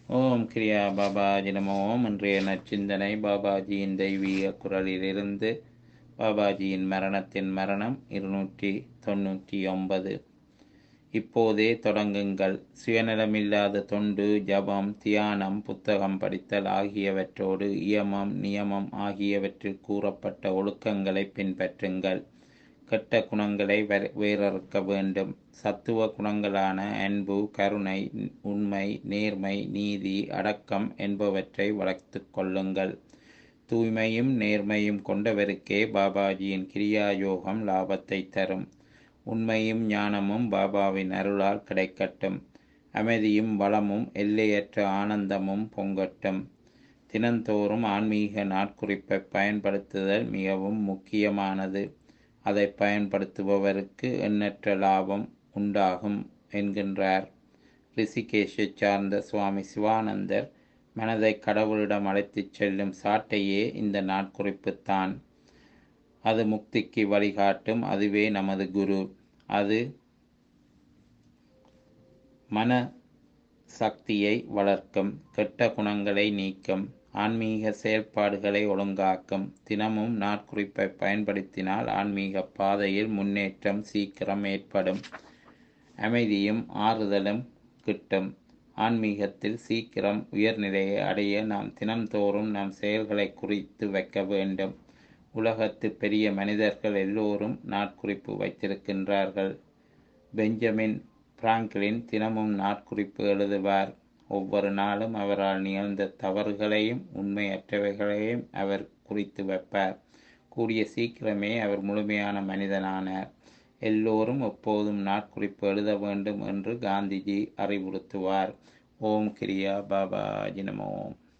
ஓம் கிரியா பாபாஜி நமோ இன்றைய நற்சிந்தனை பாபாஜியின் தெய்வீக குரலிலிருந்து பாபாஜியின் மரணத்தின் மரணம் இருநூற்றி தொண்ணூற்றி ஒன்பது இப்போதே தொடங்குங்கள் சுயநலமில்லாத தொண்டு ஜபம் தியானம் புத்தகம் படித்தல் ஆகியவற்றோடு இயமம் நியமம் ஆகியவற்றில் கூறப்பட்ட ஒழுக்கங்களை பின்பற்றுங்கள் கெட்ட குணங்களை வேறறுக்க வேண்டும் சத்துவ குணங்களான அன்பு கருணை உண்மை நேர்மை நீதி அடக்கம் என்பவற்றை வளர்த்து கொள்ளுங்கள் தூய்மையும் நேர்மையும் கொண்டவருக்கே பாபாஜியின் கிரியா யோகம் லாபத்தை தரும் உண்மையும் ஞானமும் பாபாவின் அருளால் கிடைக்கட்டும் அமைதியும் வளமும் எல்லையற்ற ஆனந்தமும் பொங்கட்டும் தினந்தோறும் ஆன்மீக நாட்குறிப்பை பயன்படுத்துதல் மிகவும் முக்கியமானது அதை பயன்படுத்துபவருக்கு எண்ணற்ற லாபம் உண்டாகும் என்கின்றார் ரிஷிகேஷை சார்ந்த சுவாமி சிவானந்தர் மனதை கடவுளிடம் அழைத்துச் செல்லும் சாட்டையே இந்த நாட்குறிப்புத்தான் அது முக்திக்கு வழிகாட்டும் அதுவே நமது குரு அது மன சக்தியை வளர்க்கும் கெட்ட குணங்களை நீக்கும் ஆன்மீக செயல்பாடுகளை ஒழுங்காக்கும் தினமும் நாட்குறிப்பை பயன்படுத்தினால் ஆன்மீக பாதையில் முன்னேற்றம் சீக்கிரம் ஏற்படும் அமைதியும் ஆறுதலும் கிட்டும் ஆன்மீகத்தில் சீக்கிரம் உயர்நிலையை அடைய நாம் தினம்தோறும் நம் செயல்களை குறித்து வைக்க வேண்டும் உலகத்து பெரிய மனிதர்கள் எல்லோரும் நாட்குறிப்பு வைத்திருக்கின்றார்கள் பெஞ்சமின் பிராங்க்லின் தினமும் நாட்குறிப்பு எழுதுவார் ஒவ்வொரு நாளும் அவரால் நிகழ்ந்த தவறுகளையும் உண்மையற்றவைகளையும் அவர் குறித்து வைப்பார் கூடிய சீக்கிரமே அவர் முழுமையான மனிதனானார் எல்லோரும் எப்போதும் நாட்குறிப்பு எழுத வேண்டும் என்று காந்திஜி அறிவுறுத்துவார் ஓம் கிரியா பாபா ஜினமோம்